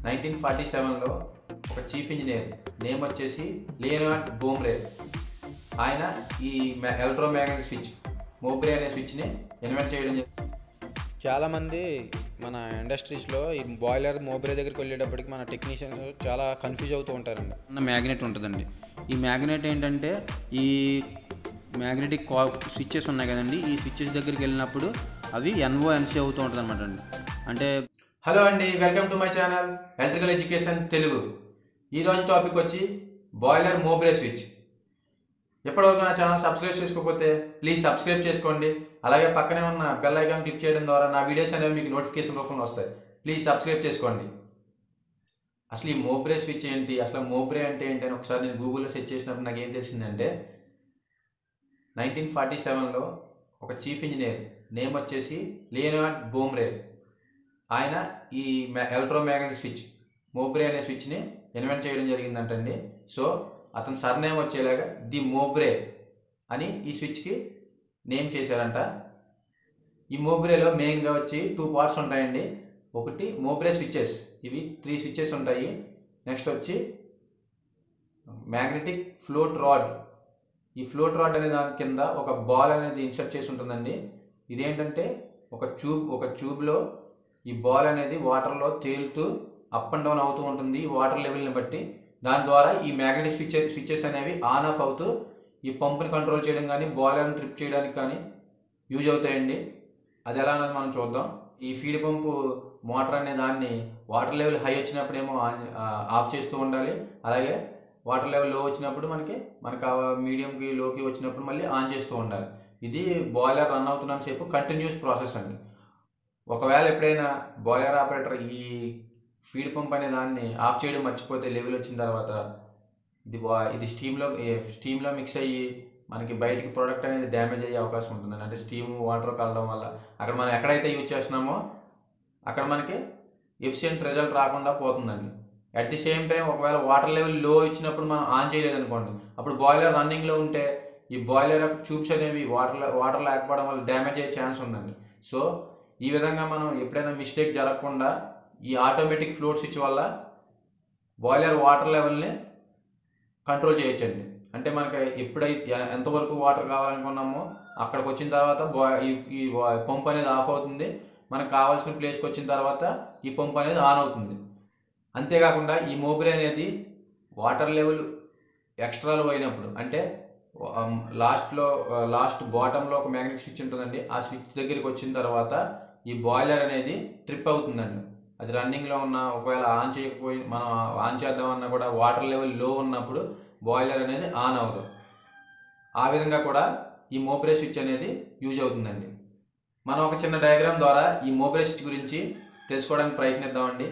nineteen forty సెవెన్లో ఒక chief engineer name వచ్చేసి లియోనార్డ్ బోమ్రే ఆయన ఈ ఎలక్ట్రోమ్యాగ్నెటిక్ స్విచ్ మోబ్రే అనే స్విచ్ని ఇన్వెంట్ చేయడం జరిగింది చాలామంది మన ఇండస్ట్రీస్లో ఈ బాయిలర్ మోబ్రే దగ్గరికి వెళ్ళేటప్పటికి మన టెక్నీషియన్స్ చాలా కన్ఫ్యూజ్ అవుతూ ఉంటారండి ఉన్న మ్యాగ్నెట్ ఉంటుందండి ఈ మ్యాగ్నెట్ ఏంటంటే ఈ మ్యాగ్నెటిక్ కా స్విచ్చెస్ ఉన్నాయి కదండి ఈ స్విచ్చెస్ దగ్గరికి వెళ్ళినప్పుడు అవి ఎన్ఓ ఎన్సీ అవుతూ ఉంటుంది అనమాట అండి అంటే హలో అండి welcome to my channel electrical education Telugu ఈరోజు టాపిక్ వచ్చి బాయిలర్ మోబ్రే స్విచ్ ఎప్పటివరకు నా ఛానల్ సబ్స్క్రైబ్ చేసుకోకపోతే ప్లీజ్ సబ్స్క్రైబ్ చేసుకోండి అలాగే పక్కనే ఉన్న బెల్ ఐకాన్ క్లిక్ చేయడం ద్వారా నా వీడియోస్ అనేవి మీకు నోటిఫికేషన్ రూపంలో వస్తాయి ప్లీజ్ సబ్స్క్రైబ్ చేసుకోండి అసలు ఈ మోబ్రే స్విచ్ ఏంటి అసలు మోబ్రే అంటే ఏంటి అని ఒకసారి నేను గూగుల్లో సెర్చ్ చేసినప్పుడు నాకు ఏం తెలిసిందంటే నైన్టీన్ ఫార్టీ సెవెన్లో ఒక చీఫ్ ఇంజనీర్ నేమ్ వచ్చేసి లియోనార్డ్ బోమ్రే ఆయన ఈ ఎలక్ట్రోమ్యాగ్నెటిక్ స్విచ్ మోబ్రే అనే స్విచ్ని ఇన్వెంట్ చేయడం జరిగిందంటండి సో అతని సర్నేమ్ వచ్చేలాగా ది మోబ్రే అని ఈ స్విచ్కి నేమ్ చేశారంట ఈ మోబ్రేలో మెయిన్గా వచ్చి టూ పార్ట్స్ ఉంటాయండి ఒకటి మోబ్రే స్విచ్చెస్ ఇవి త్రీ స్విచ్చెస్ ఉంటాయి నెక్స్ట్ వచ్చి మ్యాగ్నెటిక్ ఫ్లోట్ రాడ్ ఈ ఫ్లోట్ రాడ్ అనే దాని కింద ఒక బాల్ అనేది ఇన్సర్ట్ చేసి ఉంటుందండి ఇదేంటంటే ఒక ట్యూబ్ ఒక ట్యూబ్లో ఈ బాల్ అనేది వాటర్లో తేలుతూ అప్ అండ్ డౌన్ అవుతూ ఉంటుంది ఈ వాటర్ లెవెల్ని బట్టి దాని ద్వారా ఈ మ్యాగ్నెటిక్ స్విచ్ స్విచ్చెస్ అనేవి ఆన్ ఆఫ్ అవుతూ ఈ పంపుని కంట్రోల్ చేయడం కానీ బాల్ అని ట్రిప్ చేయడానికి కానీ యూజ్ అవుతాయండి అది ఎలా అన్నది మనం చూద్దాం ఈ ఫీడ్ పంపు మోటార్ అనే దాన్ని వాటర్ లెవెల్ హై వచ్చినప్పుడేమో ఆన్ ఆఫ్ చేస్తూ ఉండాలి అలాగే వాటర్ లెవెల్ లో వచ్చినప్పుడు మనకి మనకు మీడియంకి లోకి వచ్చినప్పుడు మళ్ళీ ఆన్ చేస్తూ ఉండాలి ఇది బాయిలర్ రన్ అవుతున్నంత సేపు కంటిన్యూస్ ప్రాసెస్ అండి ఒకవేళ ఎప్పుడైనా బాయిలర్ ఆపరేటర్ ఈ ఫీడ్ పంప్ అనే దాన్ని ఆఫ్ చేయడం మర్చిపోతే లెవెల్ వచ్చిన తర్వాత ఇది బా- ఇది స్టీమ్లో స్టీమ్లో మిక్స్ అయ్యి మనకి బయటికి ప్రోడక్ట్ అనేది డ్యామేజ్ అయ్యే అవకాశం ఉంటుందండి అంటే స్టీమ్ వాటర్ కలడం వల్ల అక్కడ మనం ఎక్కడైతే యూజ్ చేస్తున్నామో అక్కడ మనకి ఎఫిషియెంట్ రిజల్ట్ రాకుండా పోతుందండి అట్ ది సేమ్ టైం ఒకవేళ వాటర్ లెవెల్ లో ఇచ్చినప్పుడు మనం ఆన్ చేయలేదు అనుకోండి అప్పుడు బాయిలర్ రన్నింగ్లో ఉంటే ఈ బాయిలర్ యొక్క ట్యూబ్స్ అనేవి వాటర్ వాటర్ లేకపోవడం వల్ల డ్యామేజ్ అయ్యే ఛాన్స్ ఉందండి సో ఈ విధంగా మనం ఎప్పుడైనా మిస్టేక్ జరగకుండా ఈ ఆటోమేటిక్ ఫ్లోట్ స్విచ్ వల్ల బాయిలర్ వాటర్ లెవెల్ని కంట్రోల్ చేయొచ్చండి అంటే మనకి ఎప్పుడైతే ఎ- ఎంతవరకు వాటర్ కావాలనుకున్నామో అక్కడికి వచ్చిన తర్వాత బా ఈ ఈ వా- పంప్ అనేది ఆఫ్ అవుతుంది మనకు కావాల్సిన ప్లేస్కి వచ్చిన తర్వాత ఈ పంప్ అనేది ఆన్ అవుతుంది అంతేకాకుండా ఈ మోబ్రే అనేది వాటర్ లెవెల్ ఎక్స్ట్రాలో అయినప్పుడు అంటే లాస్ట్లో లాస్ట్ బాటంలో ఒక మ్యాగ్నెటిక్ స్విచ్ ఉంటుందండి ఆ స్విచ్ దగ్గరికి వచ్చిన తర్వాత ఈ బాయిలర్ అనేది ట్రిప్ అవుతుందండి అది రన్నింగ్లో ఉన్న ఒకవేళ ఆన్ చేయకపోయి మనం ఆన్ చేద్దామన్నా కూడా వాటర్ లెవెల్ లో ఉన్నప్పుడు బాయిలర్ అనేది ఆన్ అవ్వదు ఆ విధంగా కూడా ఈ మోబ్రే స్విచ్ అనేది యూజ్ అవుతుందండి మనం ఒక చిన్న డయాగ్రామ్ ద్వారా ఈ మోబ్రే స్విచ్ గురించి తెలుసుకోవడానికి ప్రయత్నిద్దామండి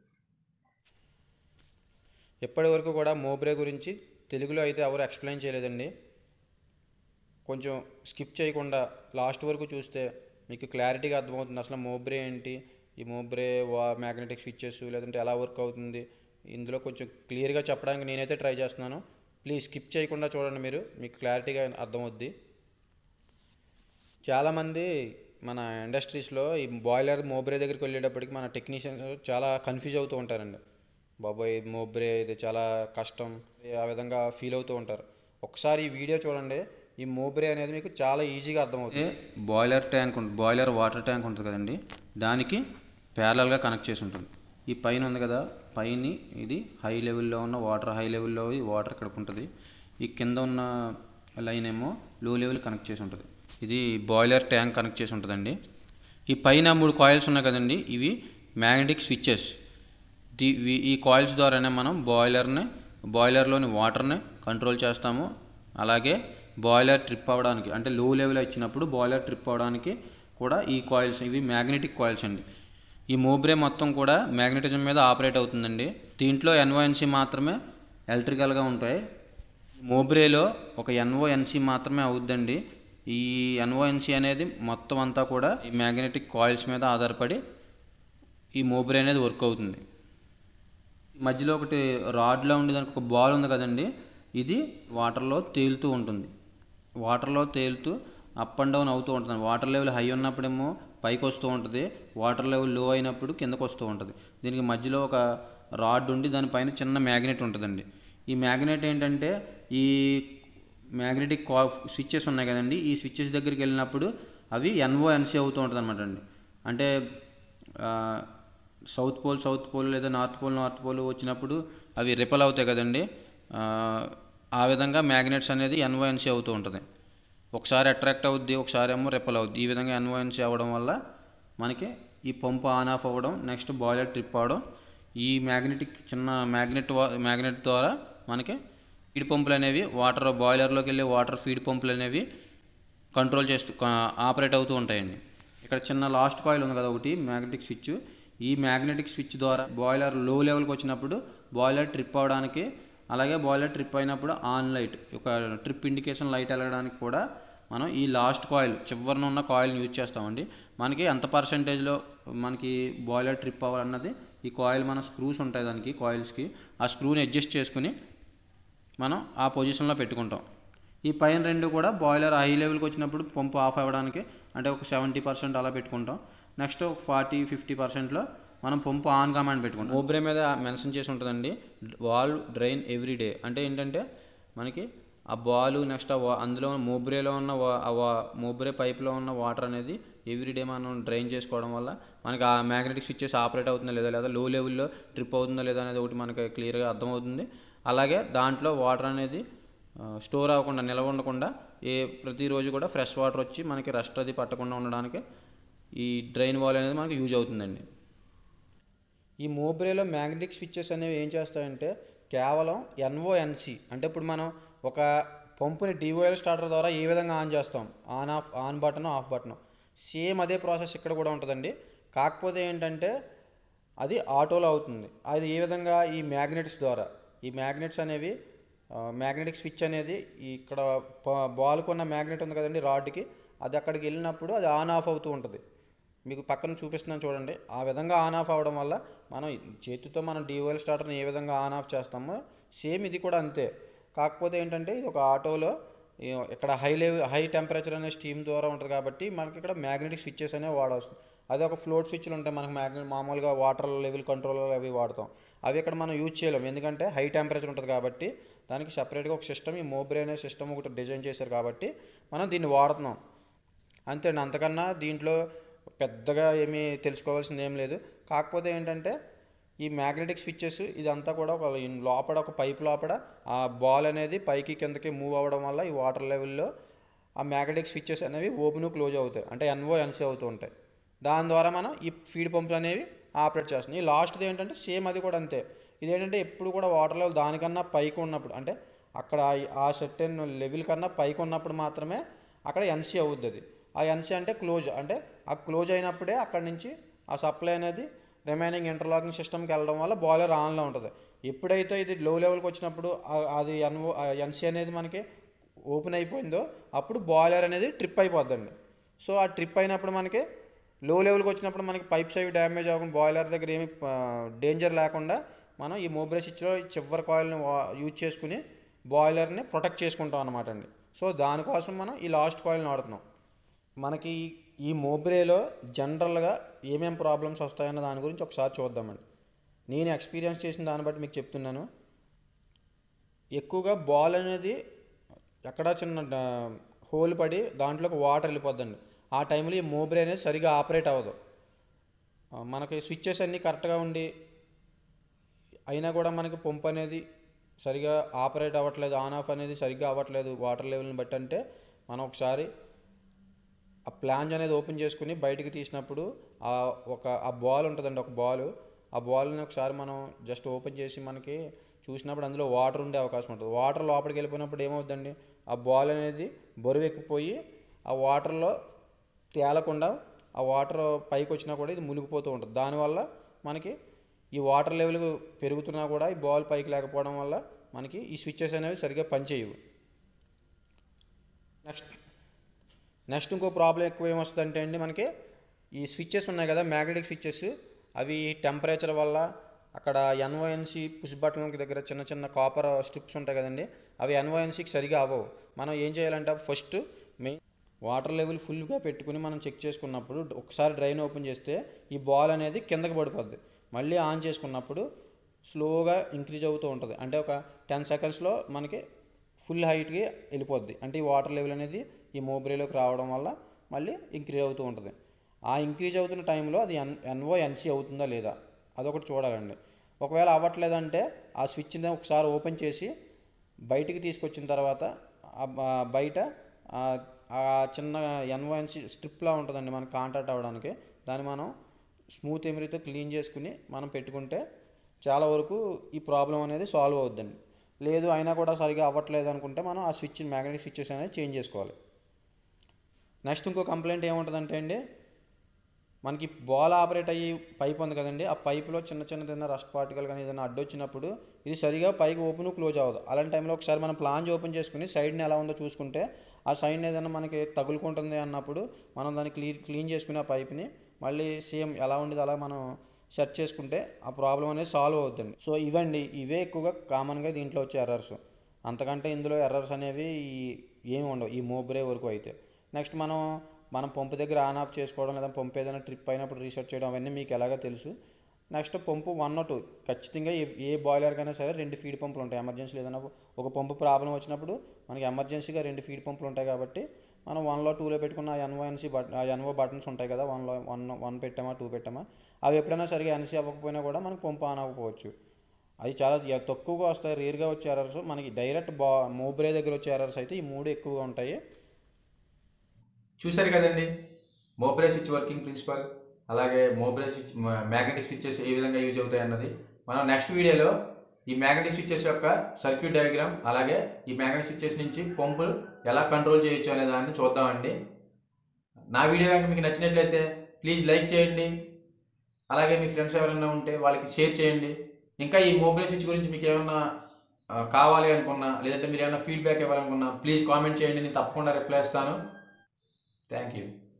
ఎప్పటి వరకు కూడా మోబ్రే గురించి తెలుగులో అయితే ఎవరు ఎక్స్ప్లెయిన్ చేయలేదండి కొంచెం స్కిప్ చేయకుండా లాస్ట్ వరకు చూస్తే మీకు క్లారిటీగా అర్థమవుతుంది అసలు మోబ్రే ఏంటి ఈ మోబ్రే వా మ్యాగ్నెటిక్ స్విచ్చెస్ లేదంటే ఎలా వర్క్ అవుతుంది ఇందులో కొంచెం క్లియర్గా చెప్పడానికి నేనైతే ట్రై చేస్తున్నాను ప్లీజ్ స్కిప్ చేయకుండా చూడండి మీరు మీకు క్లారిటీగా అర్థమవుద్ది చాలామంది మన ఇండస్ట్రీస్లో ఈ బాయిలర్ మోబ్రే దగ్గరికి వెళ్ళేటప్పటికి మన టెక్నీషియన్స్ చాలా కన్ఫ్యూజ్ అవుతూ ఉంటారండి బాబాయ్ మోబ్రే ఇది చాలా కష్టం ఆ విధంగా ఫీల్ అవుతూ ఉంటారు ఒకసారి ఈ వీడియో చూడండి ఈ మోబ్రే అనేది మీకు చాలా ఈజీగా అర్థమవుతుంది బాయిలర్ ట్యాంక్ ఉంటుంది బాయిలర్ వాటర్ ట్యాంక్ ఉంటుంది కదండి దానికి ప్యారలల్గా కనెక్ట్ చేసి ఉంటుంది ఈ పైన ఉంది కదా పైన ఇది హై లెవెల్లో ఉన్న వాటర్ హై లెవెల్లో వాటర్ ఇక్కడికి ఉంటుంది ఈ కింద ఉన్న లైన్ ఏమో లో లెవెల్ కనెక్ట్ చేసి ఉంటుంది ఇది బాయిలర్ ట్యాంక్ కనెక్ట్ చేసి ఉంటుందండి ఈ పైన మూడు కాయిల్స్ ఉన్నాయి కదండి ఇవి మ్యాగ్నెటిక్ స్విచ్చెస్ ది వి- ఈ కాయిల్స్ ద్వారానే మనం బాయిలర్ని బాయిలర్లోని వాటర్ని కంట్రోల్ చేస్తాము అలాగే బాయిలర్ ట్రిప్ అవ్వడానికి అంటే లో లెవెల్ ఇచ్చినప్పుడు బాయిలర్ ట్రిప్ అవ్వడానికి కూడా ఈ కాయిల్స్ ఇవి మ్యాగ్నెటిక్ కాయిల్స్ అండి ఈ మోబ్రే మొత్తం కూడా మ్యాగ్నెటిజం మీద ఆపరేట్ అవుతుందండి దీంట్లో ఎన్ఓఎన్సి మాత్రమే ఎలక్ట్రికల్గా ఉంటాయి మోబ్రేలో ఒక ఎన్ఓఎన్సి మాత్రమే అవుద్దండి ఈ ఎన్ఓఎన్సి అనేది మొత్తం అంతా కూడా ఈ మ్యాగ్నెటిక్ కాయిల్స్ మీద ఆధారపడి ఈ మోబ్రే అనేది వర్క్ అవుతుంది మధ్యలో ఒకటి రాడ్లా ఉండి దానికి ఒక బాల్ ఉంది కదండి ఇది వాటర్లో తేలుతూ ఉంటుంది వాటర్లో తేలుతూ అప్ అండ్ డౌన్ అవుతూ ఉంటుంది వాటర్ లెవెల్ హై ఉన్నప్పుడేమో పైకి వస్తూ ఉంటుంది వాటర్ లెవెల్ లో అయినప్పుడు కిందకు వస్తూ ఉంటుంది దీనికి మధ్యలో ఒక రాడ్ ఉండి దానిపైన చిన్న మ్యాగ్నెట్ ఉంటుందండి ఈ మ్యాగ్నెట్ ఏంటంటే ఈ మ్యాగ్నెటిక్ కా స్విచ్చెస్ ఉన్నాయి కదండి ఈ స్విచ్చెస్ దగ్గరికి వెళ్ళినప్పుడు అవి ఎన్ఓ ఎన్సీ అవుతూ ఉంటుంది అనమాట అండి అంటే ఆ, సౌత్ పోల్ సౌత్ పోల్ లేదా నార్త్ పోల్ నార్త్ పోల్ వచ్చినప్పుడు అవి రిపల్ అవుతాయి కదండి ఆ, ఆ విధంగా మ్యాగ్నెట్స్ అనేది ఎన్ఓఎన్సీ అవుతూ ఉంటుంది ఒకసారి అట్రాక్ట్ అవుద్ది ఒకసారి ఏమో రిపల్ అవుద్ది ఈ విధంగా ఎన్ఓఎన్సీ అవ్వడం వల్ల మనకి ఈ పంపు ఆన్ ఆఫ్ అవ్వడం నెక్స్ట్ బాయిలర్ ట్రిప్ అవ్వడం ఈ మ్యాగ్నెటిక్ చిన్న మ్యాగ్నెట్ మ్యాగ్నెట్ ద్వారా మనకి ఫీడ్ పంపులు అనేవి వాటర్ బాయిలర్లోకి వెళ్ళే వాటర్ ఫీడ్ పంపులు అనేవి కంట్రోల్ చేస్తూ ఆపరేట్ అవుతూ ఉంటాయండి ఇక్కడ చిన్న లాస్ట్ కాయిల్ ఉంది కదా ఒకటి మ్యాగ్నెటిక్ స్విచ్ ఈ మ్యాగ్నెటిక్ స్విచ్ ద్వారా బాయిలర్ లో లెవెల్కి వచ్చినప్పుడు బాయిలర్ ట్రిప్ అవడానికి అలాగే బాయిలర్ ట్రిప్ అయినప్పుడు ఆన్ లైట్ ఒక ట్రిప్ ఇండికేషన్ లైట్ వెళ్ళడానికి కూడా మనం ఈ లాస్ట్ కాయిల్ చివరిన ఉన్న కాయిల్ని యూజ్ చేస్తామండి మనకి ఎంత పర్సంటేజ్లో మనకి బాయిలర్ ట్రిప్ అవ్వాలన్నది ఈ కాయిల్ మన స్క్రూస్ ఉంటాయి దానికి కాయిల్స్కి ఆ స్క్రూని అడ్జస్ట్ చేసుకుని మనం ఆ పొజిషన్లో పెట్టుకుంటాం ఈ పైన రెండు కూడా బాయిలర్ హై లెవెల్కి వచ్చినప్పుడు పంపు ఆఫ్ అవ్వడానికి అంటే ఒక సెవెంటీ పర్సెంట్ అలా పెట్టుకుంటాం నెక్స్ట్ ఒక ఫార్టీ ఫిఫ్టీ పర్సెంట్లో మనం పంపు ఆన్ కమాండ్ పెట్టుకుంటాం ఓబ్రే మీద మెన్షన్ చేసి ఉంటుందండి వాల్ డ్రైన్ ఎవ్రీ డే అంటే ఏంటంటే మనకి ఆ బాల్ నెక్స్ట్ ఆ వా- అందులో మోబ్రేలో ఉన్న వా- ఆ వా- మోబ్రే పైప్లో ఉన్న వాటర్ అనేది ఎవ్రీడే మనం డ్రైన్ చేసుకోవడం వల్ల మనకి ఆ మ్యాగ్నెటిక్ స్విచ్చెస్ ఆపరేట్ అవుతుందా లేదా లేదా లో లెవెల్లో ట్రిప్ అవుతుందా లేదా అనేది ఒకటి మనకి క్లియర్గా అర్థమవుతుంది అలాగే దాంట్లో వాటర్ అనేది స్టోర్ అవ్వకుండా నిల్వ ఉండకుండా ఏ ప్రతిరోజు కూడా ఫ్రెష్ వాటర్ వచ్చి మనకి రస్ట్ అది పట్టకుండా ఉండడానికి ఈ డ్రైన్ వాల్ అనేది మనకి యూజ్ అవుతుందండి ఈ మోబ్రేలో మ్యాగ్నెటిక్ స్విచ్చెస్ అనేవి ఏం చేస్తాయంటే కేవలం ఎన్ఓఎన్సి అంటే ఇప్పుడు మనం ఒక పంపుని డివోఎల్ స్టార్టర్ ద్వారా ఏ విధంగా ఆన్ చేస్తాం on off on button off button same అదే ప్రాసెస్ ఇక్కడ కూడా ఉంటుందండి కాకపోతే ఏంటంటే అది ఆటోలో అవుతుంది అది ఏ విధంగా ఈ మ్యాగ్నెట్స్ ద్వారా ఈ మ్యాగ్నెట్స్ అనేవి మ్యాగ్నెటిక్ స్విచ్ అనేది ఈ ఇక్కడ బాల్కు ఉన్న మ్యాగ్నెట్ ఉంది కదండి రాడ్కి అది అక్కడికి వెళ్ళినప్పుడు అది ఆన్ ఆఫ్ అవుతూ ఉంటుంది మీకు పక్కన చూపిస్తున్నాను చూడండి ఆ విధంగా ఆన్ ఆఫ్ అవ్వడం వల్ల మనం చేతితో మనం డివోఎల్ స్టార్టర్ని ఏ విధంగా ఆన్ ఆఫ్ చేస్తామో సేమ్ ఇది కూడా అంతే కాకపోతే ఏంటంటే ఇది ఒక ఆటోలో ఈ- ఇక్కడ హై లెవెల్ హై టెంపరేచర్ అనే స్టీమ్ ద్వారా ఉంటుంది కాబట్టి మనకి ఇక్కడ మ్యాగ్నెటిక్ స్విచ్చెస్ అనేవి వాడవచ్చు అదే ఒక ఫ్లోట్ స్విచ్లు ఉంటాయి మనకి మ్యాగ్నెట్ మామూలుగా వాటర్ లెవెల్ కంట్రోలర్ అవి వాడతాం అవి ఇక్కడ మనం యూజ్ చేయలేం ఎందుకంటే హై టెంపరేచర్ ఉంటుంది కాబట్టి దానికి సపరేట్గా ఒక సిస్టమ్ ఈ మోబ్రే అనే సిస్టమ్ ఒకటి డిజైన్ చేశారు కాబట్టి మనం దీన్ని వాడుతున్నాం అంతే అండి అంతకన్నా దీంట్లో పెద్దగా ఏమీ తెలుసుకోవాల్సింది ఏం లేదు కాకపోతే ఏంటంటే ఈ మ్యాగ్నెటిక్ స్విచ్చెస్ ఇదంతా కూడా ఒక ఇన్ లోపల ఒక పైప్ లోపల ఆ బాల్ అనేది పైకి కిందకి మూవ్ అవ్వడం వల్ల ఈ వాటర్ లెవెల్లో ఆ మ్యాగ్నెటిక్ స్విచ్చెస్ అనేవి ఓపెన్ క్లోజ్ అవుతాయి అంటే ఎన్ఓ ఎన్సీ అవుతూ ఉంటాయి దాని ద్వారా మనం ఈ ఫీడ్ పంప్స్ అనేవి ఆపరేట్ చేస్తున్నాం ఈ లాస్ట్ది ఏంటంటే సేమ్ అది కూడా అంతే ఇదేంటంటే ఎప్పుడు కూడా వాటర్ లెవెల్ దానికన్నా పైకి ఉన్నప్పుడు అంటే అక్కడ ఆ- ఆ సర్టెన్ లెవెల్ కన్నా పైకి ఉన్నప్పుడు మాత్రమే అక్కడ ఎన్సీ అవుద్ది అది ఆ ఎన్సీ అంటే క్లోజ్ అంటే ఆ క్లోజ్ అయినప్పుడే అక్కడ నుంచి ఆ సప్లై అనేది రిమైనింగ్ ఇంటర్లాకింగ్ సిస్టమ్కి వెళ్ళడం వల్ల బాయిలర్ ఆన్లో ఉంటుంది ఎప్పుడైతే ఇది లో లెవెల్కి వచ్చినప్పుడు ఆ- అది ఎన్ఓ ఎన్సీ అనేది మనకి ఓపెన్ అయిపోయిందో అప్పుడు బాయిలర్ అనేది ట్రిప్ అయిపోద్దండి సో ఆ ట్రిప్ అయినప్పుడు మనకి లో లెవెల్కి వచ్చినప్పుడు మనకి పైప్స్ అవి డ్యామేజ్ అవ్వకుండా బాయిలర్ దగ్గర ఏమి డేంజర్ లేకుండా మనం ఈ మోబ్రే స్విచ్లో చివరి కాయిల్ని యూజ్ చేసుకుని బాయిలర్ని ప్రొటెక్ట్ చేసుకుంటాం అనమాట అండి సో దానికోసం మనం ఈ లాస్ట్ కాయిల్ని వాడుతున్నాం మనకి ఈ మోబ్రేలో జనరల్గా ఏమేం ప్రాబ్లమ్స్ వస్తాయన్న దాని గురించి ఒకసారి చూద్దామండి నేను ఎక్స్పీరియన్స్ చేసిన దాన్ని బట్టి మీకు చెప్తున్నాను ఎక్కువగా బాల్ అనేది ఎక్కడా చిన్న డా- హోల్ పడి దాంట్లోకి వాటర్ వెళ్ళిపోద్దండి ఆ టైంలో ఈ మోబ్రే అనేది సరిగా ఆపరేట్ అవ్వదు ఆ, మనకి స్విచ్చెస్ అన్నీ కరెక్ట్గా ఉండి అయినా కూడా మనకి పంప్ అనేది సరిగా ఆపరేట్ అవ్వట్లేదు ఆన్ ఆఫ్ అనేది సరిగ్గా అవ్వట్లేదు వాటర్ లెవెల్ని బట్టి అంటే మనం ఒకసారి ఆ ప్లాంజ్ అనేది ఓపెన్ చేసుకుని బయటికి తీసినప్పుడు ఆ ఒక ఆ బాల్ ఉంటుందండి ఒక బాల్ ఆ బాల్ని ఒకసారి మనం జస్ట్ ఓపెన్ చేసి మనకి చూసినప్పుడు అందులో వాటర్ ఉండే అవకాశం ఉంటుంది వాటర్ లోపలికి వెళ్ళిపోయినప్పుడు ఏమవుతుందండి ఆ బాల్ అనేది బరువు ఎక్కిపోయి ఆ వాటర్లో తేలకుండా ఆ వాటర్ పైకి వచ్చినా కూడా ఇది మునిగిపోతూ ఉంటుంది దానివల్ల మనకి ఈ వాటర్ లెవెల్ పెరుగుతున్నా కూడా ఈ బాల్ పైకి లేకపోవడం వల్ల మనకి ఈ స్విచ్చెస్ అనేవి సరిగ్గా పనిచేయవు నెక్స్ట్ నెక్స్ట్ ఇంకో ప్రాబ్లం ఎక్కువ ఏమొస్తుందంటే అండి మనకి ఈ స్విచ్చెస్ ఉన్నాయి కదా మ్యాగ్నెటిక్ స్విచ్చెస్ అవి టెంపరేచర్ వల్ల అక్కడ ఎన్ఓఎన్సి పుష్ బటన్కి దగ్గర చిన్న చిన్న కాపర్ స్ట్రిప్స్ ఉంటాయి కదండి అవి ఎన్ఓఎన్సీకి సరిగా అవ్వవు మనం ఏం చేయాలంటే ఫస్ట్ మెయిన్ వాటర్ లెవెల్ ఫుల్గా పెట్టుకుని మనం చెక్ చేసుకున్నప్పుడు ఒకసారి డ్రైన్ ఓపెన్ చేస్తే ఈ బాల్ అనేది కిందకి పడిపోద్ది మళ్ళీ ఆన్ చేసుకున్నప్పుడు స్లోగా ఇంక్రీజ్ అవుతూ ఉంటుంది అంటే ఒక టెన్ సెకండ్స్లో మనకి ఫుల్ హైట్కి వెళ్ళిపోద్ది అంటే ఈ వాటర్ లెవెల్ అనేది ఈ మోబ్రేలోకి రావడం వల్ల మళ్ళీ ఇంక్రీజ్ అవుతూ ఉంటుంది ఆ ఇంక్రీజ్ అవుతున్న టైంలో అది ఎన్ ఎన్ఓ ఎన్సి అవుతుందా లేదా అదొకటి చూడాలండి ఒకవేళ అవ్వట్లేదంటే ఆ స్విచ్ని ఒకసారి ఓపెన్ చేసి బయటికి తీసుకొచ్చిన తర్వాత ఆ బ- బయట ఆ- ఆ చిన్న ఎన్ఓఎన్సి స్ట్రిప్లా ఉంటుందండి మనకి కాంటాక్ట్ అవ్వడానికి దాన్ని మనం స్మూత్ ఎమిరీతో క్లీన్ చేసుకుని మనం పెట్టుకుంటే చాలా వరకు ఈ ప్రాబ్లం అనేది సాల్వ్ అవుద్దండి లేదు అయినా కూడా సరిగా అవ్వట్లేదు అనుకుంటే మనం ఆ స్విచ్ మ్యాగ్నెటిక్ స్విచ్చెస్ అనేది చేంజ్ చేసుకోవాలి నెక్స్ట్ ఇంకో కంప్లైంట్ ఏముంటుందంటే అండి మనకి బాల్ ఆపరేట్ అయ్యి పైప్ ఉంది కదండి ఆ పైప్లో చిన్న చిన్న ఏదైనా రస్ట్ పార్టికల్ కానీ ఏదైనా అడ్డొచ్చినప్పుడు ఇది సరిగా పైకి ఓపెన్ క్లోజ్ అవ్వదు అలాంటి టైంలో ఒకసారి మనం ప్లాంజ్ ఓపెన్ చేసుకుని సైడ్ని ఎలా ఉందో చూసుకుంటే ఆ సైడ్ని ఏదైనా మనకి తగులుకుంటుంది అన్నప్పుడు మనం దాన్ని క్లీన్ క్లీన్ చేసుకుని ఆ పైప్ని మళ్ళీ సేమ్ ఎలా ఉండేది అలా మనం సెట్ చేసుకుంటే ఆ ప్రాబ్లం అనేది సాల్వ్ అవుతుంది సో ఇవండి ఇవే ఎక్కువగా కామన్గా దీంట్లో వచ్చే ఎర్రర్స్ అంతకంటే ఇందులో ఎర్రర్స్ అనేవి ఈ- ఏమి ఉండవు ఈ మోబ్రే వరకు అయితే నెక్స్ట్ మనం మనం పంపు దగ్గర ఆన్ ఆఫ్ చేసుకోవడం లేదా పంపు ఏదైనా ట్రిప్ అయినప్పుడు రీసెట్ చేయడం అవన్నీ మీకు ఎలాగో తెలుసు next pump one not two ఖచ్చితంగా ఏ ఏ బాయిలర్కైనా సరే రెండు ఫీడ్ పంపులు ఉంటాయి ఎమర్జెన్సీ ఏదైనా ఒక పంపు ప్రాబ్లం వచ్చినప్పుడు మనకి ఎమర్జెన్సీగా రెండు ఫీడ్ పంపులు ఉంటాయి కాబట్టి మనం వన్లో టూలో పెట్టుకున్న ఆ ఎన్ఓఎన్సీ బట్ ఆ ఎన్ఓ బటన్స్ ఉంటాయి కదా వన్లో వన్ వన్ పెట్టామా టూ పెట్టామా అవి ఎప్పుడైనా సరిగా ఎన్సీ అవ్వకపోయినా కూడా మనకు పంపు ఆన్ అవ్వకపోవచ్చు అది చాలా ఎ- తక్కువగా వస్తాయి రేర్గా వచ్చే ఎర్రర్స్ మనకి డైరెక్ట్ బా మోబ్రే దగ్గర వచ్చే ఎర్రర్స్ అయితే ఈ మూడు ఎక్కువగా ఉంటాయి చూశారు కదండి మోబ్రే స్విచ్ వర్కింగ్ ప్రిన్సిపల్ అలాగే మోబ్రే స్విచ్ మ్యాగ్నెటిక్ స్విచ్చెస్ ఏ విధంగా యూజ్ అవుతాయి అన్నది మనం నెక్స్ట్ వీడియోలో ఈ మ్యాగ్నెటిక్ స్విచ్చెస్ యొక్క సర్క్యూట్ డయాగ్రామ్ అలాగే ఈ మ్యాగ్నెటిక్ స్విచ్చెస్ నుంచి పంపు ఎలా కంట్రోల్ చేయొచ్చు అనే దాన్ని చూద్దామండి నా వీడియో కనుక మీకు నచ్చినట్లయితే ప్లీజ్ లైక్ చేయండి అలాగే మీ ఫ్రెండ్స్ ఎవరైనా ఉంటే వాళ్ళకి షేర్ చేయండి ఇంకా ఈ మొబైల్ స్విచ్ గురించి మీకు ఏమైనా ఆ, కావాలి అనుకున్నా లేదంటే మీరు ఏమైనా ఫీడ్బ్యాక్ ఇవ్వాలనుకున్నా ప్లీజ్ కామెంట్ చేయండి నేను తప్పకుండా రిప్లై ఇస్తాను థ్యాంక్ యూ